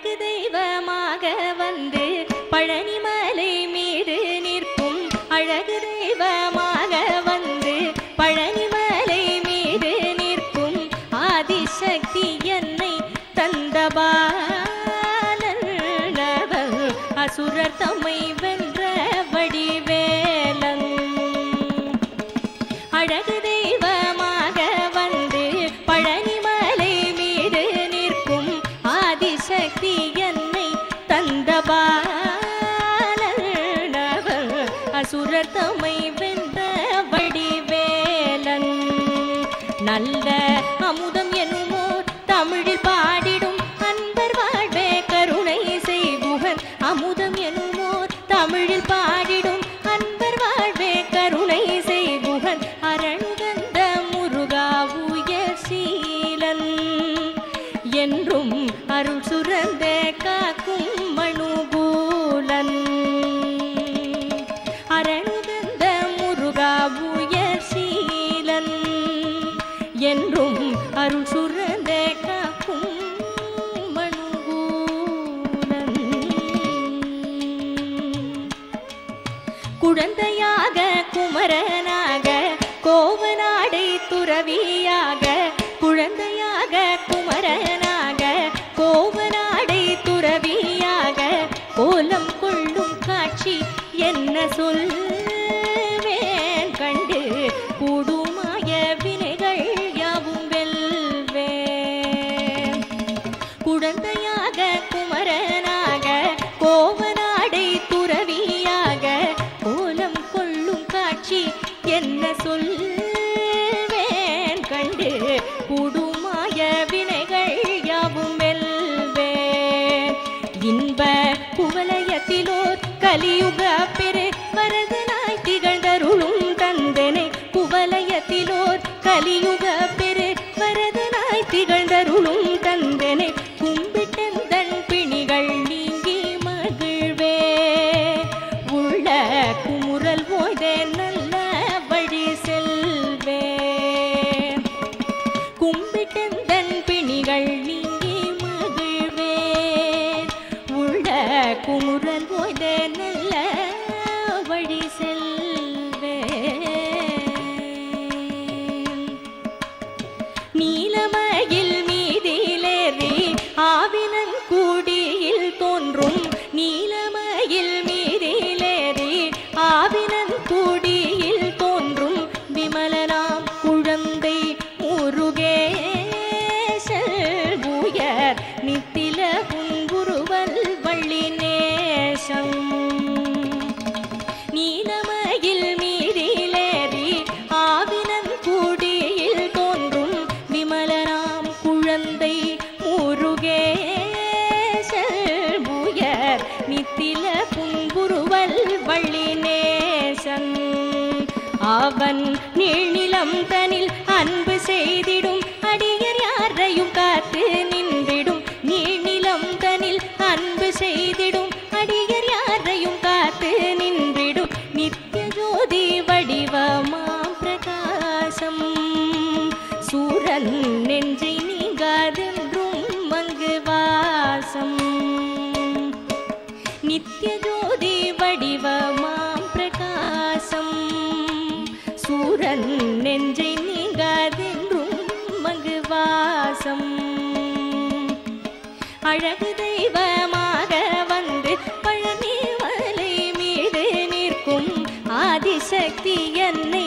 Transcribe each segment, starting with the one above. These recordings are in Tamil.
அழகு தெய்வமாக வந்து பழனிமலை மீது நிற்கும் அழகு தெய்வமாக வந்து பழனிமலை மீது நிற்கும் ஆதிசக்தி என்னை தந்தபாலன் அசுரர் தம்மை வென்ற வடிவேலன் அழகு தெய்வமாக வந்து பழனிமலை மீது நிற்கும் ஆதிசக்தி என்னை தந்தபாலனவன் அசுரர் தம்மை வென்ற வடிவேலன் நல்ல அமுதம் எனுமோ தமிழில் பாடிடும் அன்பர் வாழ்வே கருணை செய்குகன் அமுதம் எனுமோ தமிழில் பாடிடும் அன்பர் வாழ்வே கருணை செய்குகன் அரணுகந்த முருகா உயர் சீலன் என்றும் அருள் சுரந்த காக்கும் மணுகூலன் அரணுகந்த முருகா உயர் சீலன் என்றும் அருள் சுரந்த காக்கும் மணுகூலன் குழந்தையாக குமரனாக கோவநாடை துறவியாக குழந்தையாக குமரனாக கோவநாடை துறவியாக கோலம் கொள்ளும் காட்சி என்ன சொல்வேன் கண்டு கூடுமாய வினைகள் யாவும் வெல்வேன் குழந்தையாக குமரனாக கோவநாடை துறவியாக கோலம் கொள்ளும் காட்சி என்ன சொல்வேன் கண்டு கூடுமாய வினைகள் யாவும் வெல்வேன் இன்ப குவலயத்திலோர் கலியுக பெரு வரதனாய் திகழ்ந்தருளும் தந்தனை குவலயத்திலோர் கலியுக பெரு வரதனாய் திகழ்ந்தருளும் தந்தனை கும்பிட்டந்தன் பிணிகள் நீங்கி மகிழ்வே உள்ள குமுறல் போதே நல்ல வழி செல்வே கும்பிட்டந்தன் பிணிகள் நீங்கி மகிழ்வே உள்ள குமுறல் போதே நல்ல வழி செல்வே நீலமயில் மீதிலேறி ஆவினன் கூடியில் தோன்றும் நீலமயில் மீதிலேறி ஆவினன் கூடியில் தோன்றும் விமலனாம் குழந்தை முருகேசல் உயர் நித்தில புங்குருவல் வள்ளி நேசம் நீலமயில் மீதிலேறி ஆவினன் கூடியில் தோன்றும் விமலனாம் குழந்தை முருகேசல் உயர் நித்தில புங்குருவல் வள்ளி நேசன் அவன் நீழ்நிலம் தனில் அன்பு செய்திடும் அடியர் யாரையும் காத்து நின்றிடும் நீழ்நிலம் தனில் அன்பு செய்திடும் அடியர் யாரையும் காத்து நின்றிடும் நித்திய ஜோதி வடிவமாம் பிரகாசம் சூரன் நெஞ்சை நீங்காதென்றும் மங்கு வாசம் நித்திய ஜோதி வடிவமாம் பிரகாசம் சூரன் நெஞ்சை நீங்காதென்றும் மங்கு வாசம் அழகு தெய்வமாக வந்து பழனி மலை மீது நிற்கும் ஆதிசக்தி என்னை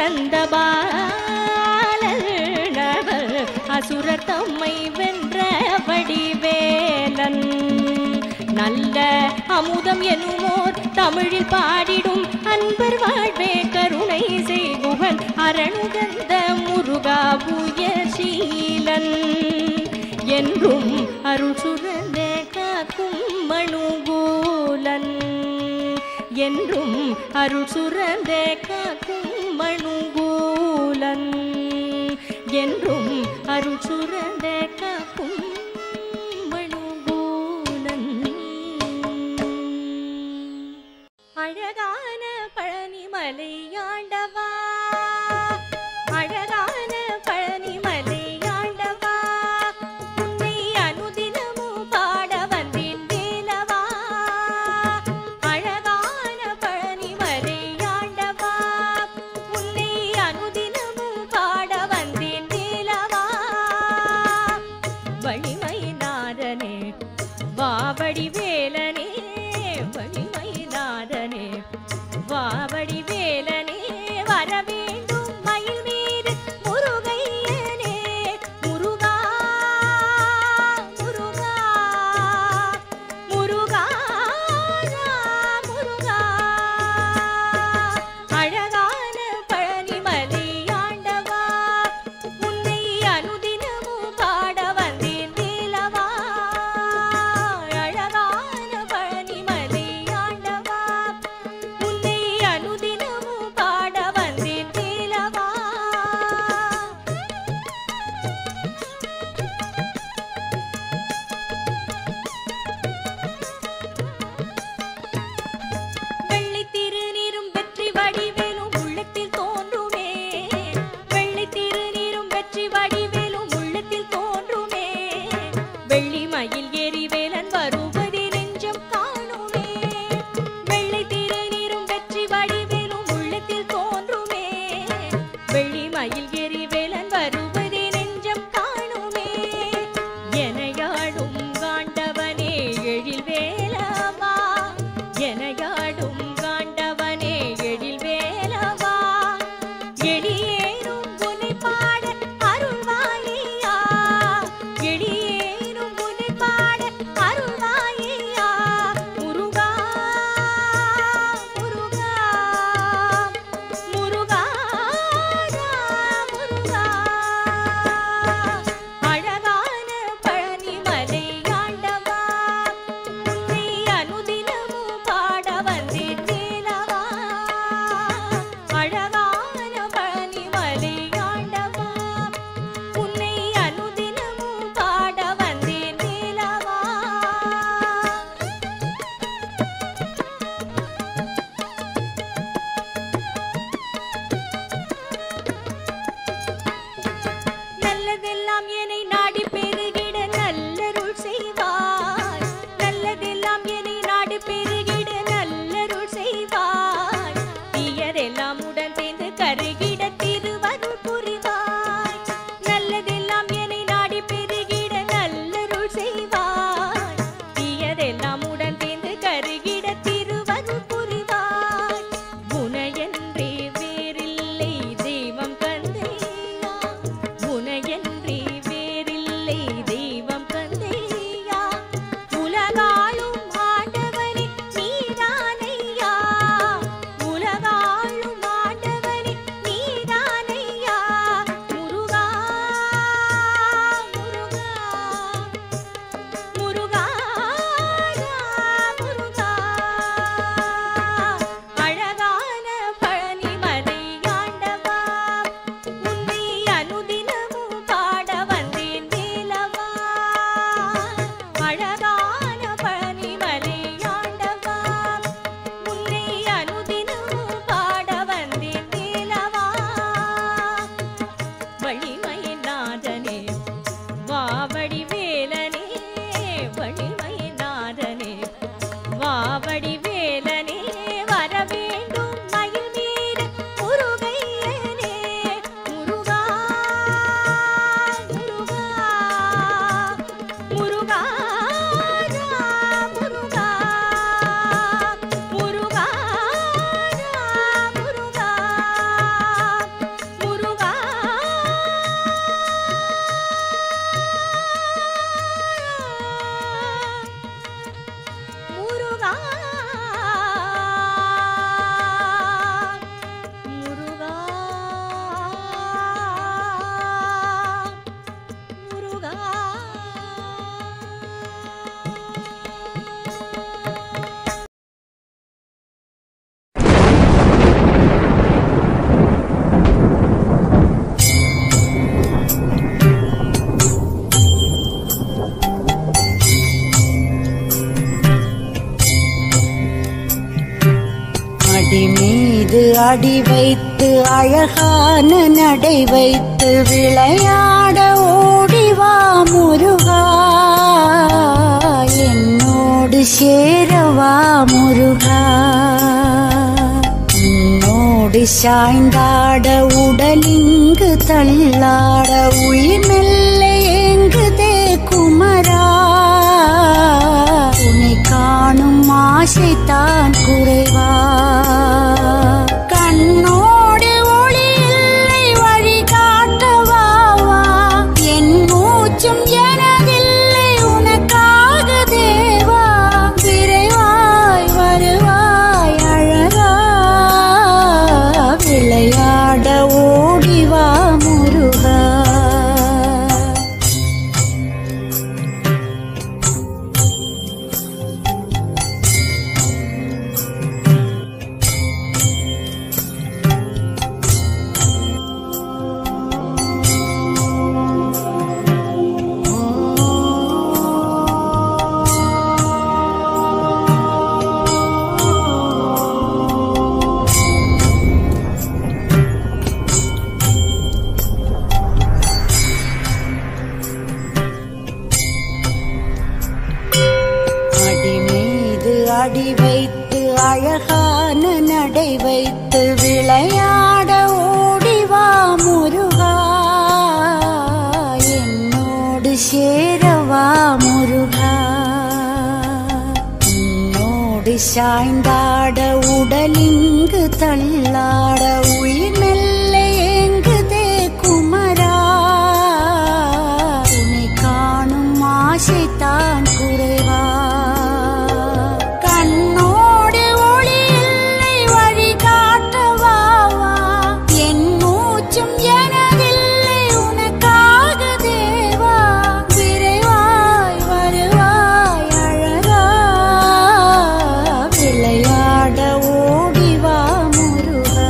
தந்தபாலனவள் அசுரர் தம்மை வென்ற வடிவேலன் நல்ல அமுதம் எனுமோர் தமிழில் பாடிடும் அன்பர் வாழ்வே கருணை செய்குகன் அரணுகந்த முருகா புயசீலன் என்றும் அருள் சுரந்த காக்கும் மணுகூலன் என்றும் அருள் சுரந்த காக்கும் மணுகூலன் என்றும் அருள் சுரந்த காக்கும் மணுகூலன் அழகான பழனிமலை ஆண்டவா அழகான பழனிமலை ஆண்டவா உன்னை அனுதினமும் பாட வந்த வாவடி வேலனே வழிமயிலாதனே வாவடி வேலனே வர வேண்டும் மயில் மீது முருகையனே முருகா முருகா முருகா முருகா அழகான பழனிமலை ஆண்டவா உன்னை அனுதினமும் பாட வந்தேன் வேலவா அழகான பழனிமலை ஆண்டவா உன்னை அனுதினமும் பாட வந்தேன் வேலவா வெள்ளை திருநீரும் வெற்றி வடிவேலும் உள்ளத்தில் தோன்றுமே வெள்ளை திருநீரும் வெற்றி வடிவேலும் உள்ளத்தில் தோன்றுமே வெள்ளி மயில் ஏறி வேலன் வருவதை நெஞ்சம் காணுமே வெள்ளை திருநீரும் வெற்றி வடிவேலும் உள்ளத்தில் தோன்றுமே வெள்ளி மயில் ஏறி வேலன் வருவதை நெஞ்சம் காணுமே எனையாடும் காண்டவனே எழில் வேலவா எனையாடும் காண்டவனே எழில் வேலவா எளியேனும் உன்னை பாட அருள்வாயா எளியேனும் உன்னை பாட அருள்வாயா முருகா முருகா முருகா முருகா அழகான பழனிமலை ஆண்டவா உன்னை அனுதினமும் பாட வந்தேன் வேலவா அழகான பழனிமலை ஆண்டவா உன்னை அனுதினமும் பாட வந்தேன் வேலவா நல்லதெல்லாம் என்னை நாடி பெருகிட நல்லருள் செய்வாய் நல்லதெல்லாம் என்னை நாடி பெருகிட நல்லருள் செய்வாய் தீயதெல்லாம் உடன் சேர்ந்து கருகிட திருவருள் புரிவாய் நல்லதெல்லாம் என்னை நாடி பெருகிட நல்லருள் செய்வாய் தீயதெல்லாம் உடன் சேர்ந்து கருகிட திருவருள் புரிவாய் குணையன்றே வேறில்லை தெய்வம் கந்தையா குணையன்றே வேறில்லை தெய்வம் கந்தையா உலகாளும் ஆண்டவனே நீதானையா உலகாளும் ஆண்டவனே நீதானையா முருகா முருகா முருகா முருகா அழகான பழனிமலை ஆண்டவா உன்னை அனுதினமும் பாட வந்தேன் வேலவா அழகான பழனிமலை ஆண்டவா உன்னை அனுதினமும் பாட வந்தேன் வேலவா வழிமயிநாதனே வாவடி வேலனே வழிமயிநாதனே வாவடி வேலனே வர வேண்டும் மயில் மீது முருகையனே முருகா முருகா முருகா முருகா முருகா முருகா முருகா முருகா முருகா முருகா அடி மீது அடி வைத்து அழகான நடை வைத்து விளையாட ஓடிவா முருகா என்னோடு சேரவா முருகா உன்னோடு சாய்ந்தாட உடலிங்கு தள்ளாட உயிர் மெல்ல ஏங்குதே குமரா ஆசைத்தான் குறைவா கண்ணோடு ஒளி இல்லை வழி காட்டவாவா என் மூச்சும் எனதில்லை உனக்காக தேவா விரைவாய் வருவாய் அழகா விளையாட ஓடிவா முருகா அடி மீது அடி வைத்து அழகான நடை வைத்து விளையாட ஓடிவா முருகா என்னோடு சேரவா முருகா உன்னோடு சாய்ந்தாட உடலிங்கு தள்ளாட உயிர் மெல்ல ஏங்குதே குமரா உன்னை காணும் ஆசைத்தான் குறைவா கண்ணோடு ஒளி இல்லை வழி காட்டவாவா என் மூச்சும் எனதில்லை உனக்காக தேவா விரைவாய் வருவாய் அழகா விளையாட ஓடிவா முருகா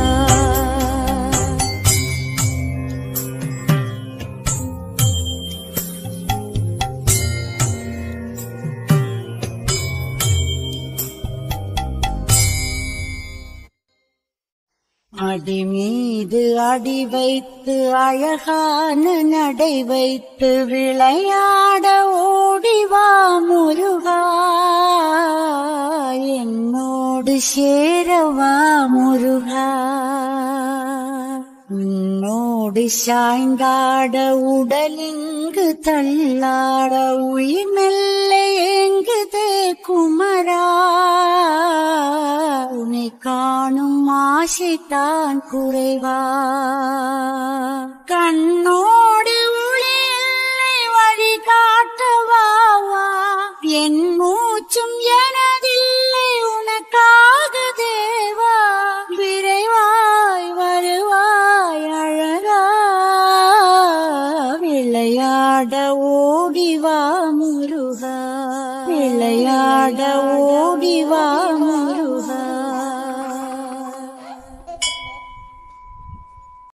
அடி மீது அடி வைத்து அழகான நடை வைத்து விளையாட ஓடிவா முருகா என்னோடு சேரவா முருகா உன்னோடு சாய்ந்தாட உடலிங்கு தள்ளாட உயிர் மெல்ல ஏங்குதே குமரா உன்னை காணும் ஆசைத்தான் குறைவா கண்ணோடு ஒளி இல்லை வழி காட்டவாவா என் மூச்சும் எனதில்லை உனக்காக தேவா விரைவாய் வருவாய் அழகா விளையாட ஓடிவா முருகா விளையாட ஓடிவா